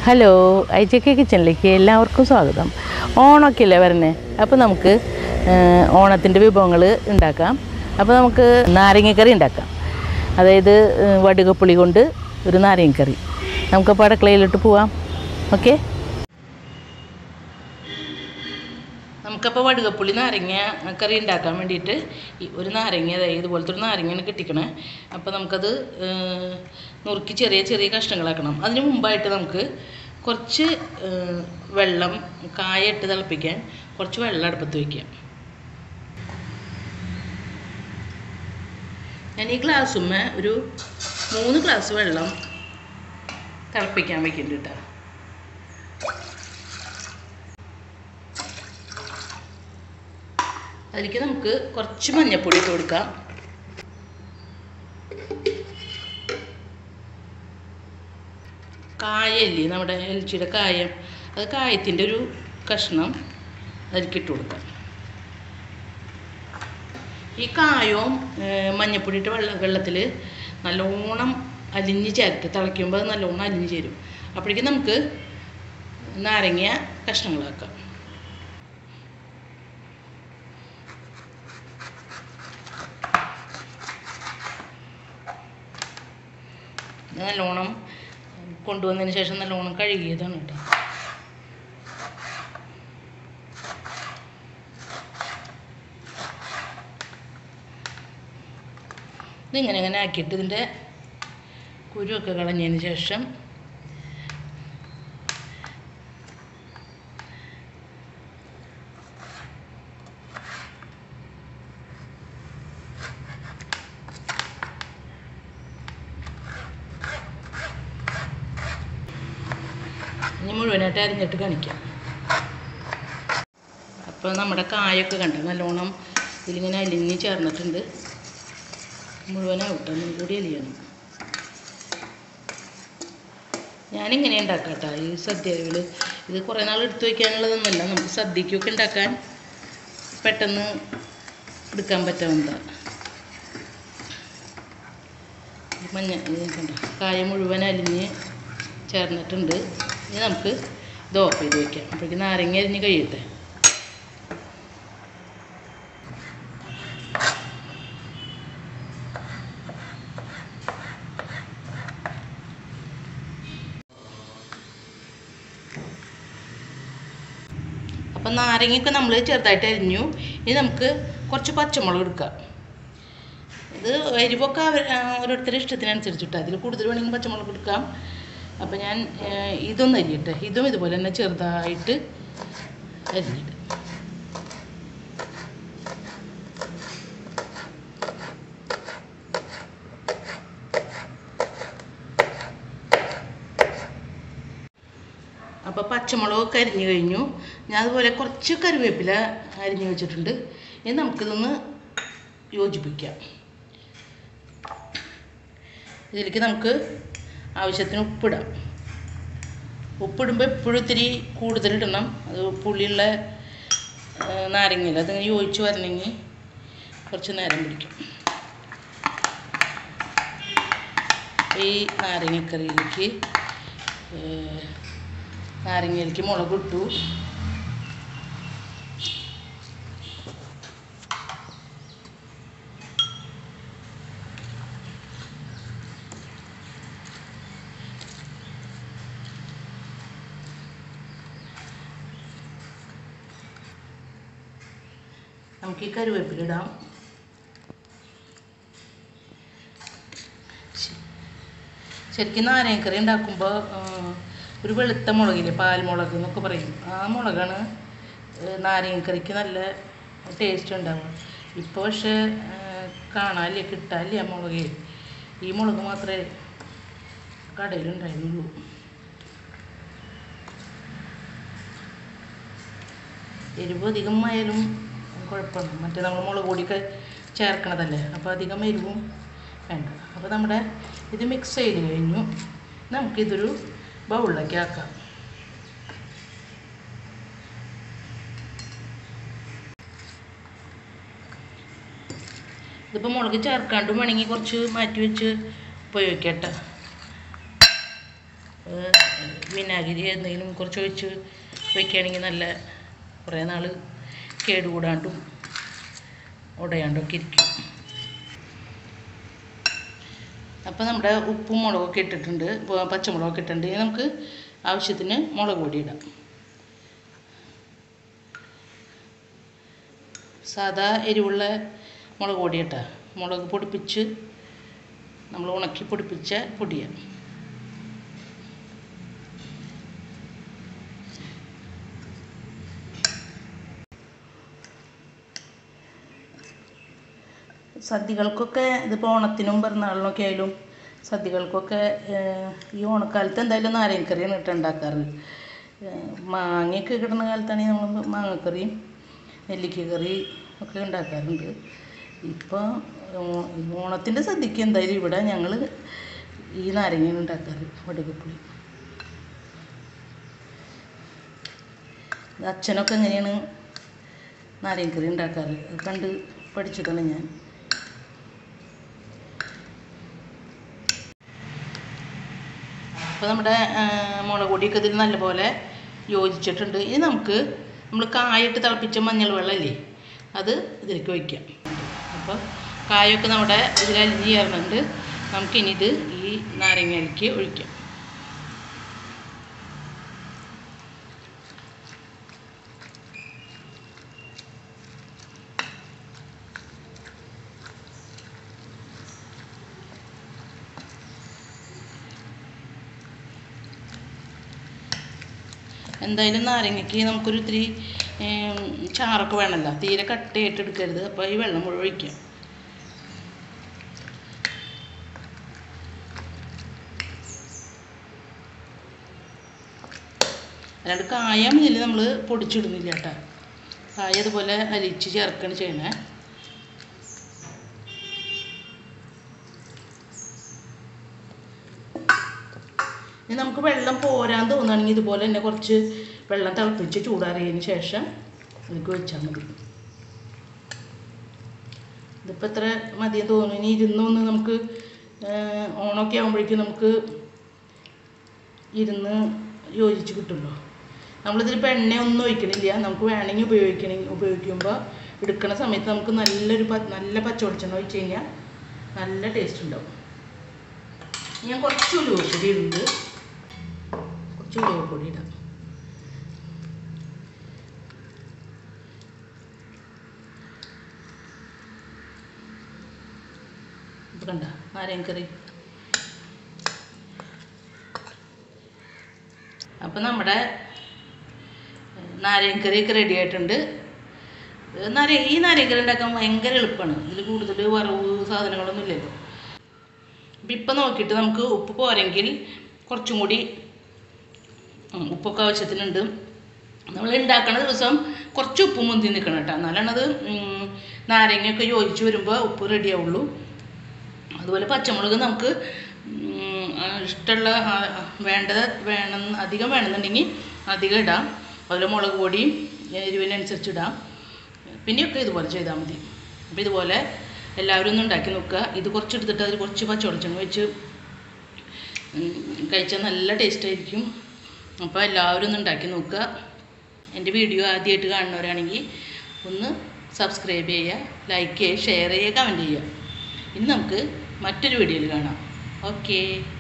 hello I J K കിച്ചണിലേക്ക് എല്ലാവർക്കും സ്വാഗതം ഓണമൊക്കെ അല്ലേ വരണേ അപ്പോൾ നമുക്ക് ഓണത്തിൻ്റെ വിഭവങ്ങൾ ഉണ്ടാക്കാം അപ്പോൾ നമുക്ക് നാരങ്ങക്കറി ഉണ്ടാക്കാം അതായത് ഏഹ്, വടുകപ്പുളി കൊണ്ട് ഒരു നാരങ്ങക്കറി നമുക്കപ്പോൾ അടുക്കളയിലോട്ട് പോവാം ഓക്കെ നമുക്കപ്പോൾ വടുകപ്പുളി നാരങ്ങ കറി ഉണ്ടാക്കാൻ വേണ്ടിയിട്ട് ഈ ഒരു നാരങ്ങ അതായത് ഇതുപോലത്തെ ഒരു നാരങ്ങയാണ് കിട്ടിക്കണേ അപ്പോൾ നമുക്കത് ഏഹ്, നുറുക്കി ചെറിയ ചെറിയ കഷ്ണങ്ങളാക്കണം അതിന് മുമ്പായിട്ട് നമുക്ക് കുറച്ച് ഏഹ്, വെള്ളം കായ ഇട്ട് തിളപ്പിക്കാൻ കുറച്ച് വെള്ളം അടുപ്പത്ത് വയ്ക്കാം ഞാൻ ഈ ഗ്ലാസ്സുമ്മ ഒരു മൂന്ന് ഗ്ലാസ് വെള്ളം തിളപ്പിക്കാൻ വെക്കുന്നുണ്ട് കേട്ടോ അതിലേക്ക് നമുക്ക് കുറച്ച് മഞ്ഞൾപ്പൊടി ഇട്ട് കൊടുക്കാം കായല്ലേ നമ്മുടെ എലിച്ചിയുടെ കായം അത് കായത്തിൻ്റെ ഒരു കഷ്ണം അതിലേക്ക് ഇട്ട് കൊടുക്കാം ഈ കായവും ഏർ, മഞ്ഞപ്പൊടി ഇട്ട വെള്ള വെള്ളത്തിൽ നല്ലോണം അലിഞ്ഞ് ചേർക്കുക തിളയ്ക്കുമ്പോൾ അത് നല്ലോണം അലിഞ്ഞ് ചേരും അപ്പോഴേക്കും നമുക്ക് നാരങ്ങ കഷ്ണങ്ങളാക്കാം ഇത് നല്ലോണം കൊണ്ടുവന്നതിന് ശേഷം നല്ലോണം കഴുകിയതാണ് കേട്ടോ ഇതിങ്ങനെ ഇങ്ങനെ ആക്കിയിട്ട് ഇതിൻ്റെ കുരുവൊക്കെ കളഞ്ഞതിന് ശേഷം ഇനി മുഴുവനായിട്ട് അരിഞ്ഞിട്ട് കാണിക്കാം അപ്പോൾ നമ്മുടെ കായൊക്കെ കണ്ട നല്ലോണം ഇതിലിങ്ങനെ അലിഞ്ഞ് ചേർന്നിട്ടുണ്ട് മുഴുവനാവട്ടെ ഒന്നും കൂടി അലിയണം ഞാനിങ്ങനെ ഉണ്ടാക്കാം കേട്ടോ ഈ സദ്യയിൽ ഇത് കുറേ നാൾ എടുത്തു വയ്ക്കാനുള്ളതൊന്നുമല്ല നമുക്ക് സദ്യക്കൊക്കെ ഉണ്ടാക്കാൻ പെട്ടെന്ന് എടുക്കാൻ പറ്റാവുന്നതാണ് ഈ മഞ്ഞ ഇത് കണ്ടോ കായ മുഴുവൻ അലിഞ്ഞ് ചേർന്നിട്ടുണ്ട് ഇനി നമുക്ക് ഇത് ഓഫ് ചെയ്ത് വയ്ക്കാം അപ്പോഴേക്ക് നാരങ്ങ അരിഞ്ഞ് കഴിയട്ടെ അപ്പം നാരങ്ങയൊക്കെ നമ്മൾ ചെറുതായിട്ട് അരിഞ്ഞു ഇനി നമുക്ക് കുറച്ച് പച്ചമുളക് എടുക്കാം ഇത് എരിവൊക്കെ അവർ ഓരോരുത്തരുടെ ഇഷ്ടത്തിനനുസരിച്ചിട്ട് അതിൽ കൂടുതൽ വേണമെങ്കിൽ പച്ചമുളക് എടുക്കാം അപ്പം ഞാൻ ഏർ, ഇതൊന്ന് അരിയട്ടെ ഇതും ഇതുപോലെ തന്നെ ചെറുതായിട്ട് അരിഞ്ഞിട്ട് അപ്പോൾ പച്ചമുളകൊക്കെ അരിഞ്ഞു കഴിഞ്ഞു ഞാൻ അതുപോലെ കുറച്ച് കറിവേപ്പില അരിഞ്ഞു വെച്ചിട്ടുണ്ട് ഇനി നമുക്കിതൊന്ന് യോജിപ്പിക്കാം ഇതിലേക്ക് നമുക്ക് ആവശ്യത്തിന് ഉപ്പിടാം ഉപ്പിടുമ്പോൾ എപ്പോഴും ഇത്തിരി കൂടുതലിടണം അത് പുളിയുള്ള നാരങ്ങയില്ല അതിങ്ങനെ യോജിച്ച് വരണമെങ്കിൽ കുറച്ച് നേരം പിടിക്കും ഈ നാരങ്ങക്കറിയിലേക്ക് ഏർ, നാരങ്ങയിലേക്ക് മുളക് ഇട്ടു നമുക്ക് ഈ കരുവേപ്പില ഇടാം ശ- ശരിക്കും നാരങ്ങക്കറി ഉണ്ടാക്കുമ്പോൾ ഒരു വെളുത്ത മുളകില്ലേ പാൽമുളക് എന്നൊക്കെ പറയും ആ മുളകാണ് ഏഹ്, നാരങ്ങക്കറിക്ക് നല്ല ടേസ്റ്റ് ഉണ്ടാവുക ഇപ്പോൾ പക്ഷേ ഏഹ്, കാണാനില്ല കിട്ടാനില്ല ആ മുളക് ഈ മുളക് മാത്രമേ കടയിലുണ്ടായിരുന്നുള്ളൂ എരിവ് അധികം ആയാലും കുഴപ്പമാണ് മറ്റേ നമ്മൾ മുളക് പൊടിയൊക്കെ ചേർക്കണതല്ലേ അപ്പോൾ അധികം എരിവും വേണ്ട അപ്പോൾ നമ്മുടെ ഇത് മിക്സ് ചെയ്ത് കഴിഞ്ഞു നമുക്കിതൊരു ബൗളിലേക്ക് ആക്കാം ഇതിപ്പോൾ മുളക് ചേർക്കാണ്ട് വേണമെങ്കിൽ കുറച്ച് മാറ്റി വെച്ച് ഉപയോഗിക്കട്ടെ വിനാഗിരി എന്തെങ്കിലും കുറച്ച് ഒഴിച്ച് വയ്ക്കുകയാണെങ്കിൽ നല്ല കുറേ നാൾ കേടുകൂടാണ്ടും ഉടയാണ്ടൊക്കെ ഇരിക്കും അപ്പോൾ നമ്മുടെ ഉപ്പും മുളകൊക്കെ ഇട്ടിട്ടുണ്ട് പ- പച്ചമുളകൊക്കെ ഇട്ടിട്ടുണ്ട് ഇനി നമുക്ക് ആവശ്യത്തിന് മുളക് പൊടി ഇടാം സാധാ എരിവുള്ള മുളക് പൊടി ഇട്ടാ മുളക് പൊടിപ്പിച്ച് നമ്മൾ ഉണക്കി പൊടിപ്പിച്ച പൊടിയാണ് സദ്യകൾക്കൊക്കെ ഇതിപ്പോൾ ഓണത്തിനും പിറന്നാളിനൊക്കെ ആയാലും സദ്യകൾക്കൊക്കെ ഏഹ്, ഈ ഓണക്കാലത്ത് എന്തായാലും നാരങ്ങക്കറിയാണ് ഇട്ട് ഉണ്ടാക്കാറ് ഏഹ്, മാങ്ങയൊക്കെ കിട്ടുന്ന കാലത്താണെങ്കിൽ നമ്മൾ മാങ്ങക്കറിയും നെല്ലിക്ക കറി ഒക്കെ ഉണ്ടാക്കാറുണ്ട് ഇപ്പോൾ ഓണത്തിൻ്റെ സദ്യക്ക് എന്തായാലും ഇവിടെ ഞങ്ങൾ ഈ നാരങ്ങയാണ് ഉണ്ടാക്കാറ് വടുകപ്പുളി ഇത് അച്ഛനൊക്കെ എങ്ങനെയാണ് നാരങ്ങക്കറി ഉണ്ടാക്കാറ് അത് കണ്ട് പഠിച്ചതാണ് ഞാൻ അപ്പോൾ നമ്മുടെ ആ, മുളക് പൊടിയൊക്കെ ഇതിൽ നല്ലപോലെ യോജിച്ചിട്ടുണ്ട് ഇനി നമുക്ക് നമ്മൾ കായിട്ട് തിളപ്പിച്ച മഞ്ഞൾ വെള്ളമില്ലേ അത് ഇതിലേക്ക് ഒഴിക്കാം അപ്പോൾ കായൊക്കെ നമ്മുടെ ഇതിൽ അലിഞ്ഞ് ചേർന്നുണ്ട് നമുക്കിനി ഇത് ഈ നാരങ്ങയിലേക്ക് ഒഴിക്കാം എന്തായാലും നാരങ്ങയ്ക്ക് നമുക്കൊരു ഇത്തിരി ഏം, ചാറൊക്കെ വേണമല്ലോ തീരെ കട്ടയായിട്ട് എടുക്കരുത് അപ്പോൾ ഈ വെള്ളം മുഴുവൻ ഒഴിക്കാം അല്ലാണ്ട് കായം ഇതിൽ നമ്മൾ പൊടിച്ചിടുന്നില്ല കേട്ടോ കായ അതുപോലെ അലിച്ച് ചേർക്കുകയാണ് ചെയ്യണേ ഇനി നമുക്ക് വെള്ളം പോരാൻ തോന്നുകയാണെങ്കിൽ ഇതുപോലെ തന്നെ കുറച്ച് വെള്ളം തിളപ്പിച്ച് ചൂടാറിയതിന് ശേഷം ഇതിലേക്ക് വെച്ചാൽ മതി ഇതിപ്പോൾ എത്ര മതിയെന്ന് തോന്നുന്നു ഇനി ഇരുന്നൊന്ന് നമുക്ക് ഏഹ്, ഓണമൊക്കെ ആകുമ്പോഴേക്കും നമുക്ക് ഇരുന്ന് യോജിച്ച് കിട്ടുമല്ലോ നമ്മളിതിലിപ്പോൾ എണ്ണ ഒന്നും ഒഴിക്കണില്ല നമുക്ക് വേണമെങ്കിൽ ഉപയോഗിക്കണ ഉപയോഗിക്കുമ്പോൾ എടുക്കണ സമയത്ത് നമുക്ക് നല്ലൊരു പ- നല്ല പച്ച വെളിച്ചെണ്ണ ഒഴിച്ച് കഴിഞ്ഞാൽ നല്ല ടേസ്റ്റ് ഉണ്ടാവും ഞാൻ കുറച്ച് ഉലുവപ്പൊടി ഉണ്ട് കുറച്ച് ഉലുവപ്പൊടി ഇടാം ഇത് കണ്ട നാരങ്ങക്കറി അപ്പം നമ്മുടെ നാരങ്ങക്കറിയൊക്കെ റെഡി ആയിട്ടുണ്ട് നാര ഈ നാരങ്ങക്കറി ഉണ്ടാക്കാൻ ഭയങ്കര എളുപ്പമാണ് ഇതിൽ കൂടുതൽ വറവ് സാധനങ്ങളൊന്നും ഇല്ലല്ലോ അപ്പം ഇപ്പം നോക്കിയിട്ട് നമുക്ക് ഉപ്പ് പോരെങ്കിൽ കുറച്ചും കൂടി ഉം, ഉപ്പൊക്കെ ആവശ്യത്തിനുണ്ട് നമ്മൾ ഉണ്ടാക്കണ ദിവസം കുറച്ച് ഉപ്പ് മുന്തി നിൽക്കണം കേട്ടോ എന്നാലാണ് അത് ഉം, നാരങ്ങയൊക്കെ യോജിച്ച് വരുമ്പോൾ ഉപ്പ് റെഡി ആവുള്ളൂ അതുപോലെ പച്ചമുളക് നമുക്ക് ഉം, ആ, ഇഷ്ടമുള്ള ആ, വേണ്ടത് വേണം അധികം വേണമെന്നുണ്ടെങ്കിൽ അധികം ഇടാം അതുപോലെ മുളക് പൊടിയും എരിവിനനുസരിച്ച് ഇടാം പിന്നെയൊക്കെ ഇതുപോലെ ചെയ്താൽ മതി അപ്പോൾ ഇതുപോലെ എല്ലാവരും ഒന്ന് ഉണ്ടാക്കി നോക്കുക ഇത് കുറച്ചെടുത്തിട്ട് അതിൽ കുറച്ച് പച്ചവെളിച്ചെണ്ണ വെച്ച് ഉം, കഴിച്ചാൽ നല്ല ടേസ്റ്റ് ആയിരിക്കും അപ്പോൾ എല്ലാവരും ഒന്ന് ഉണ്ടാക്കി നോക്കുക എൻ്റെ വീഡിയോ ആദ്യമായിട്ട് കാണുന്നവരാണെങ്കിൽ ഒന്ന് സബ്സ്ക്രൈബ് ചെയ്യുക ലൈക്ക് ചെയ്യുക ഷെയർ ചെയ്യുക കമൻറ്റ് ചെയ്യുക ഇനി നമുക്ക് മറ്റൊരു വീഡിയോയിൽ കാണാം ഓക്കേ